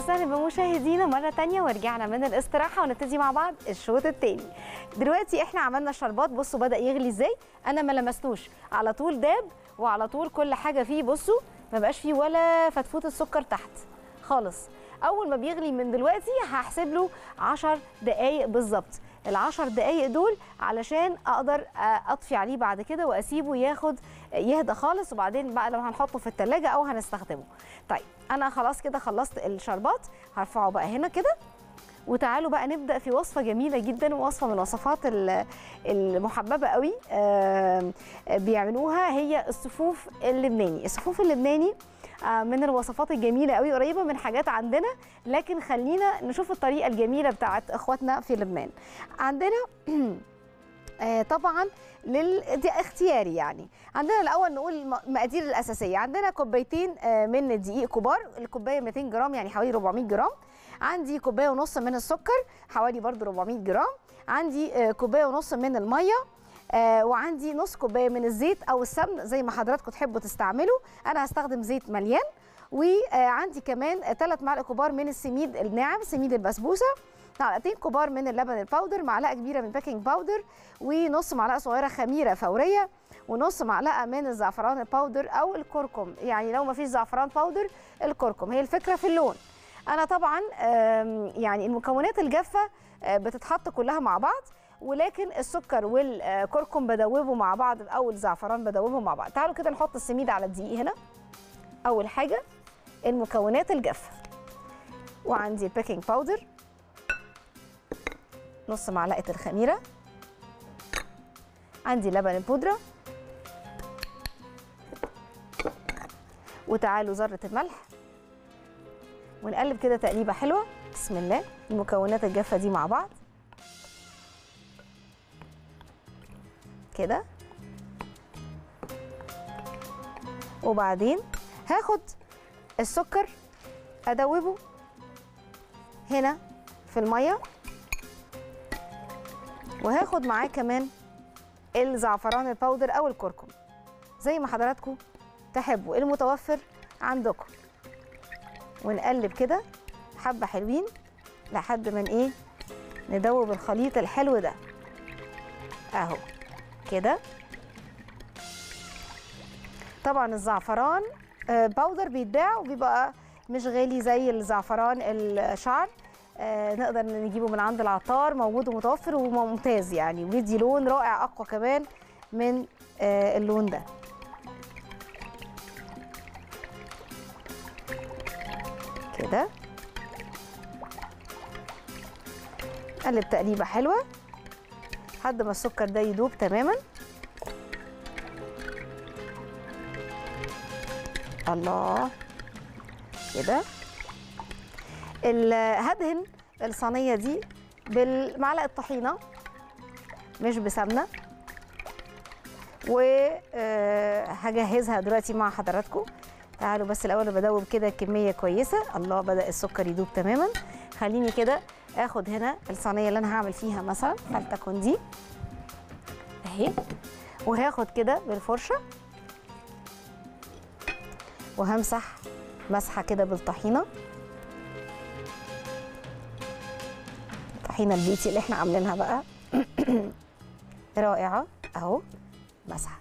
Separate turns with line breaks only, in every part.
وسهلا بمشاهدينا مرة تانية ورجعنا من الاستراحة ونبتدي مع بعض الشوط التاني دلوقتي احنا عملنا الشربات بصوا بدأ يغلي ازاي انا ما لمستوش على طول داب وعلى طول كل حاجة فيه بصوا ما بقاش فيه ولا فتفوت السكر تحت خالص اول ما بيغلي من دلوقتي هحسب له 10 دقايق بالظبط العشر دقايق دول علشان اقدر اطفي عليه بعد كده واسيبه ياخد يهدى خالص وبعدين بقى لو هنحطه في التلاجة او هنستخدمه طيب انا خلاص كده خلصت الشربات هرفعه بقى هنا كده وتعالوا بقى نبدا في وصفه جميله جدا ووصفه من الوصفات المحببه قوي بيعملوها هي الصفوف اللبناني الصفوف اللبناني من الوصفات الجميله قوي قريبه من حاجات عندنا لكن خلينا نشوف الطريقه الجميله بتاعت اخواتنا في لبنان عندنا طبعا لل... دي اختياري يعني عندنا الاول نقول المقادير الاساسيه عندنا كوبايتين من الدقيق كبار الكوبايه 200 جرام يعني حوالي 400 جرام عندي كوبايه ونص من السكر حوالي برضو 400 جرام عندي كوبايه ونص من الميه آه وعندي نص كوبايه من الزيت او السمن زي ما حضراتكم تحبوا تستعملوا انا هستخدم زيت مليان وعندي كمان ثلاث معلقه كبار من السميد الناعم سميد البسبوسه معلقتين كبار من اللبن الباودر معلقه كبيره من بيكنج باودر ونص معلقه صغيره خميره فوريه ونص معلقه من الزعفران الباودر او الكركم يعني لو ما فيش زعفران باودر الكركم هي الفكره في اللون انا طبعا يعني المكونات الجافه بتتحط كلها مع بعض ولكن السكر والكركم بدوبه مع بعض او الزعفران بدوبه مع بعض تعالوا كده نحط السميد على الدقيق هنا اول حاجه المكونات الجافه وعندي البيكنج باودر نص معلقه الخميره عندي لبن البودره وتعالوا ذره الملح ونقلب كده تقليبه حلوه بسم الله المكونات الجافه دي مع بعض كده وبعدين هاخد السكر ادوبه هنا في الميه وهاخد معاه كمان الزعفران الباودر او الكركم زي ما حضراتكم تحبوا المتوفر عندكم ونقلب كده حبه حلوين لحد ما ايه ندوب الخليط الحلو ده اهو كده طبعا الزعفران باودر بيتباع وبيبقى مش غالي زي الزعفران الشعر آه نقدر نجيبه من عند العطار موجود ومتوفر وممتاز يعني وبيدي لون رائع اقوى كمان من آه اللون ده كده قلب تقليبه حلوه لحد ما السكر ده يدوب تماما الله كده هدهن الصينيه دي بالمعلقه طحينه مش بسمنه وهجهزها دلوقتي مع حضراتكم تعالوا بس الاول بدوب كده كميه كويسه الله بدا السكر يدوب تماما خليني كده اخد هنا الصينيه اللي انا هعمل فيها مثلا فلتكن دي اهي وهاخد كده بالفرشه وهمسح مسحه كده بالطحينه الطحينه البيتي اللي احنا عاملينها بقى رائعه اهو مسحه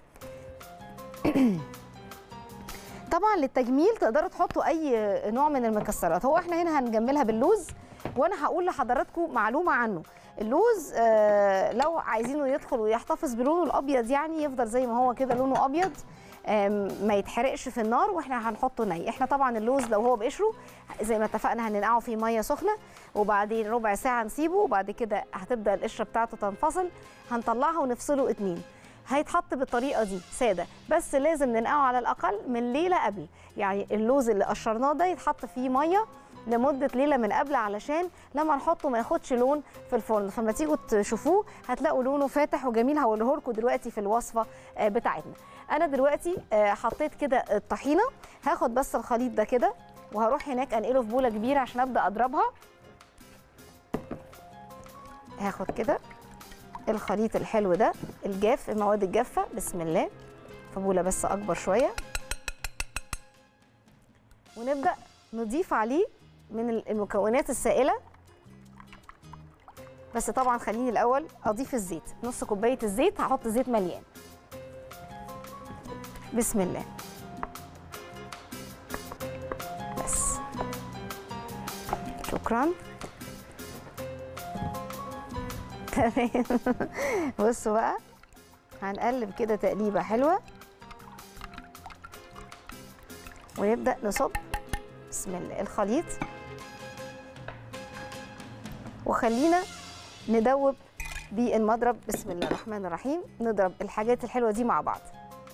طبعا للتجميل تقدروا تحطوا اي نوع من المكسرات هو احنا هنا هنجملها باللوز وانا هقول لحضراتكم معلومه عنه اللوز آه لو عايزينه يدخل ويحتفظ بلونه الابيض يعني يفضل زي ما هو كده لونه ابيض ما يتحرقش في النار واحنا هنحطه ني احنا طبعا اللوز لو هو بقشره زي ما اتفقنا هننقعه في ميه سخنه وبعدين ربع ساعه نسيبه وبعد كده هتبدا القشره بتاعته تنفصل هنطلعها ونفصله اتنين هيتحط بالطريقه دي ساده بس لازم ننقعه على الاقل من ليله قبل يعني اللوز اللي قشرناه ده يتحط فيه ميه لمده ليله من قبل علشان لما نحطه ما ياخدش لون في الفرن فلما تيجوا تشوفوه هتلاقوا لونه فاتح وجميل هقوله لكم دلوقتي في الوصفه بتاعتنا انا دلوقتي حطيت كده الطحينه هاخد بس الخليط ده كده وهروح هناك انقله في بوله كبيره عشان ابدا اضربها هاخد كده الخليط الحلو ده الجاف المواد الجافه بسم الله في بوله بس اكبر شويه ونبدا نضيف عليه من المكونات السائله بس طبعا خليني الاول اضيف الزيت نص كوبايه الزيت هحط زيت مليان بسم الله بس شكرا تمام بصوا بقى هنقلب كده تقليبه حلوه ونبدا نصب بسم الله الخليط وخلينا ندوب بالمضرب بسم الله الرحمن الرحيم نضرب الحاجات الحلوه دي مع بعض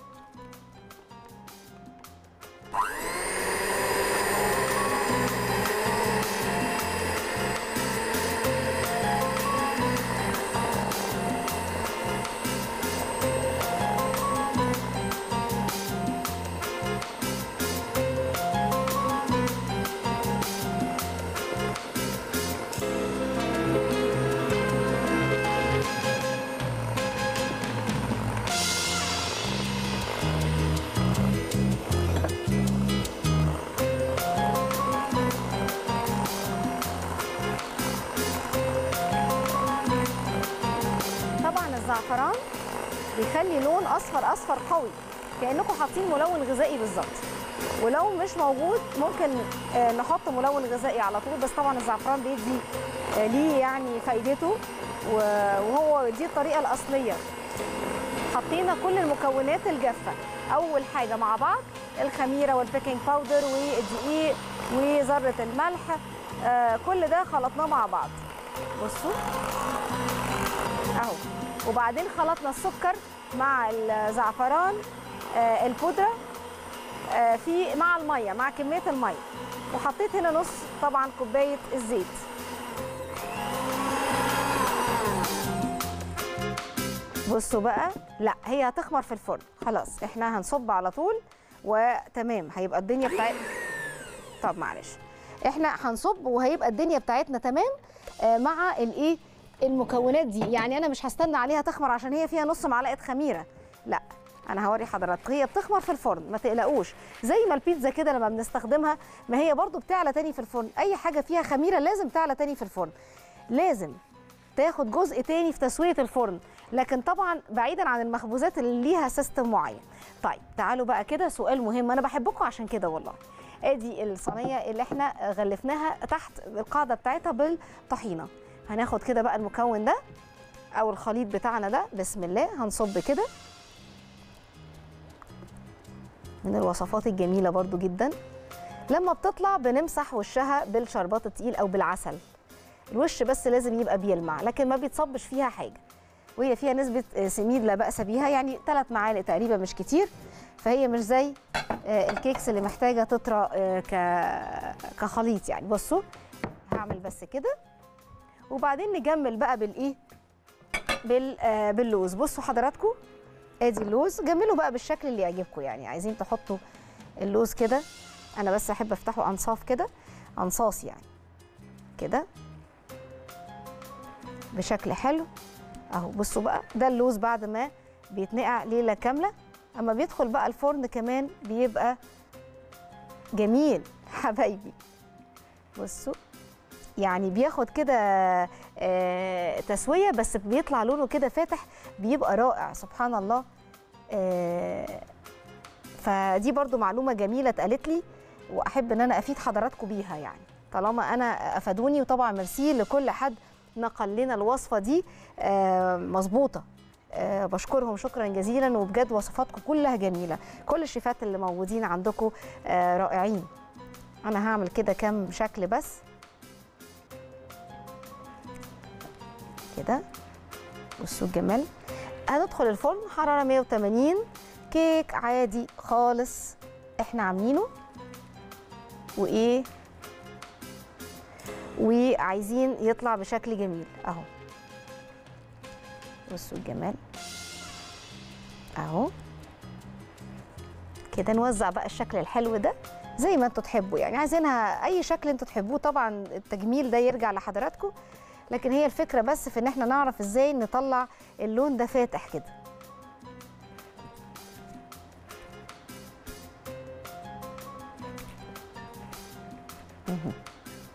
طبعا الزعفران بيخلي لون اصفر اصفر قوي كانكم حاطين ملون غذائي بالظبط ولو مش موجود ممكن آه، نحط ملون غذائي على طول بس طبعا الزعفران بيدي آه، ليه يعني فايدته و- وهو دي الطريقه الاصليه حطينا كل المكونات الجافه اول حاجه مع بعض الخميره والبيكنج باودر والدقيق وذره الملح آه، كل ده خلطناه مع بعض بصوا اهو وبعدين خلطنا السكر مع الزعفران آه، البودره آه، في مع الميه مع كميه الميه وحطيت هنا نص طبعا كوبايه الزيت بصوا بقى لا هي هتخمر في الفرن خلاص احنا هنصب على طول وتمام هيبقى الدنيا بتاعت طب معلش احنا هنصب وهيبقى الدنيا بتاعتنا تمام آه، مع الايه المكونات دي يعني انا مش هستنى عليها تخمر عشان هي فيها نص معلقه خميره لا انا هوري حضراتكم هي بتخمر في الفرن ما تقلقوش زي ما البيتزا كده لما بنستخدمها ما هي برضو بتعلى تاني في الفرن اي حاجه فيها خميره لازم تعلى تاني في الفرن لازم تاخد جزء تاني في تسويه الفرن لكن طبعا بعيدا عن المخبوزات اللي ليها سيستم معين طيب تعالوا بقى كده سؤال مهم انا بحبكم عشان كده والله ادي الصينيه اللي احنا غلفناها تحت القاعده بتاعتها بالطحينه هناخد كده بقى المكون ده او الخليط بتاعنا ده بسم الله هنصب كده من الوصفات الجميله برضو جدا لما بتطلع بنمسح وشها بالشربات التقيل او بالعسل الوش بس لازم يبقى بيلمع لكن ما بيتصبش فيها حاجه وهي فيها نسبه آه، سميد لا باس بيها يعني ثلاث معالق تقريبا مش كتير فهي مش زي آه، الكيكس اللي محتاجه تطرى آه، ك- كخليط يعني بصوا هعمل بس كده وبعدين نجمل بقى بالايه بال آه، باللوز بصوا حضراتكم ادي اللوز جملوا بقى بالشكل اللي يعجبكم يعني عايزين تحطوا اللوز كده انا بس احب افتحه انصاف كده انصاص يعني كده بشكل حلو اهو بصوا بقى ده اللوز بعد ما بيتنقع ليله كامله اما بيدخل بقى الفرن كمان بيبقى جميل حبايبي بصوا يعني بياخد كده آه، تسويه بس بيطلع لونه كده فاتح بيبقى رائع سبحان الله آه، فدي برضو معلومه جميله اتقالت لي واحب ان انا افيد حضراتكم بيها يعني طالما انا افادوني وطبعا ميرسي لكل حد نقل لنا الوصفه دي آه، مظبوطه آه، بشكرهم شكرا جزيلا وبجد وصفاتكم كلها جميله كل الشيفات اللي موجودين عندكم آه، رائعين انا هعمل كده كام شكل بس كده بصوا الجمال هندخل الفرن حراره 180 كيك عادي خالص احنا عاملينه وايه وعايزين يطلع بشكل جميل اهو بصوا الجمال اهو كده نوزع بقى الشكل الحلو ده زي ما انتوا تحبوا يعني عايزينها اي شكل انتوا تحبوه طبعا التجميل ده يرجع لحضراتكم لكن هي الفكره بس في ان احنا نعرف ازاي نطلع اللون ده فاتح كده مهم.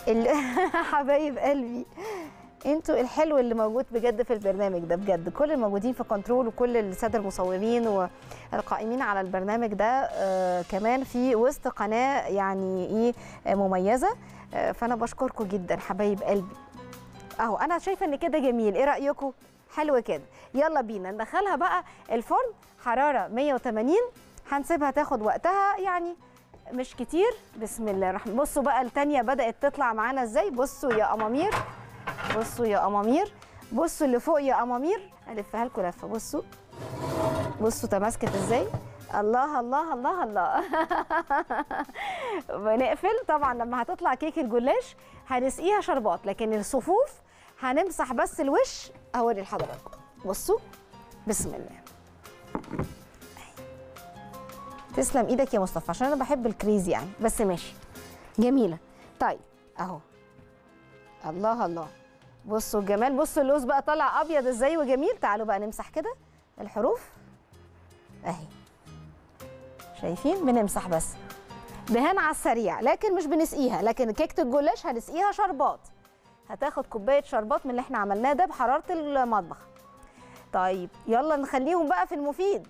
ال- حبايب قلبي انتوا الحلو اللي موجود بجد في البرنامج ده بجد كل الموجودين في كنترول وكل الساده المصورين والقائمين على البرنامج ده آه كمان في وسط قناه يعني ايه آه، مميزه آه فانا بشكركم جدا حبايب قلبي اهو انا شايفه ان كده جميل ايه رايكم حلو كده يلا بينا ندخلها بقى الفرن حراره 180 هنسيبها تاخد وقتها يعني مش كتير بسم الله الرحمن بصوا بقى التانية بدأت تطلع معانا ازاي بصوا يا أمامير بصوا يا أمامير بصوا اللي فوق يا أمامير ألفها لكم لفة بصوا بصوا تماسكت ازاي الله الله الله الله بنقفل طبعا لما هتطلع كيك الجلاش هنسقيها شربات لكن الصفوف هنمسح بس الوش اوري لحضراتكم بصوا بسم الله تسلم ايدك يا مصطفى عشان انا بحب الكريزي يعني بس ماشي جميله طيب اهو الله الله بصوا الجمال بصوا اللوز بقى طالع ابيض ازاي وجميل تعالوا بقى نمسح كده الحروف اهي شايفين بنمسح بس دهان على السريع لكن مش بنسقيها لكن كيكه الجلاش هنسقيها شربات هتاخد كوبايه شربات من اللي احنا عملناه ده بحراره المطبخ طيب يلا نخليهم بقى في المفيد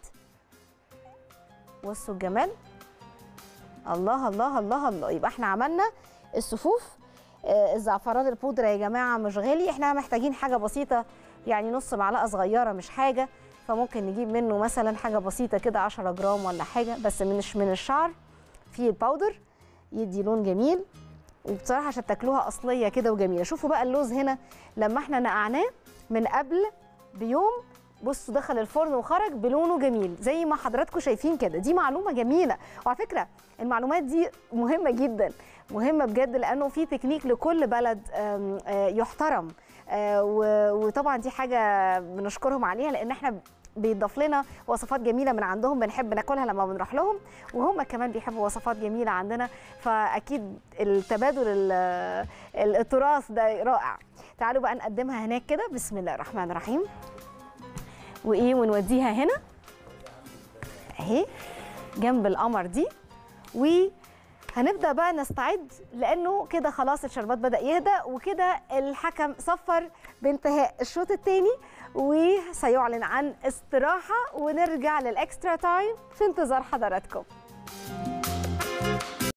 بصوا الجمال الله الله الله الله يبقى احنا عملنا الصفوف آه، الزعفران البودرة يا جماعة مش غالي احنا محتاجين حاجة بسيطة يعني نص معلقة صغيرة مش حاجة فممكن نجيب منه مثلا حاجة بسيطة كده 10 جرام ولا حاجة بس مش من الشعر في الباودر يدي لون جميل وبصراحة عشان تاكلوها أصلية كده وجميلة شوفوا بقى اللوز هنا لما احنا نقعناه من قبل بيوم بصوا دخل الفرن وخرج بلونه جميل زي ما حضراتكم شايفين كده دي معلومه جميله وعلى فكره المعلومات دي مهمه جدا مهمه بجد لانه في تكنيك لكل بلد آم، آه، يحترم آه، و- وطبعا دي حاجه بنشكرهم عليها لان احنا بيضاف لنا وصفات جميله من عندهم بنحب ناكلها لما بنروح لهم وهم كمان بيحبوا وصفات جميله عندنا فاكيد التبادل ال- ال- التراث ده رائع تعالوا بقى نقدمها هناك كده بسم الله الرحمن الرحيم وايه ونوديها هنا اهي جنب القمر دي وهنبدا بقى نستعد لانه كده خلاص الشربات بدا يهدى وكده الحكم صفر بانتهاء الشوط الثاني وسيعلن عن استراحه ونرجع للاكسترا تايم في انتظار حضراتكم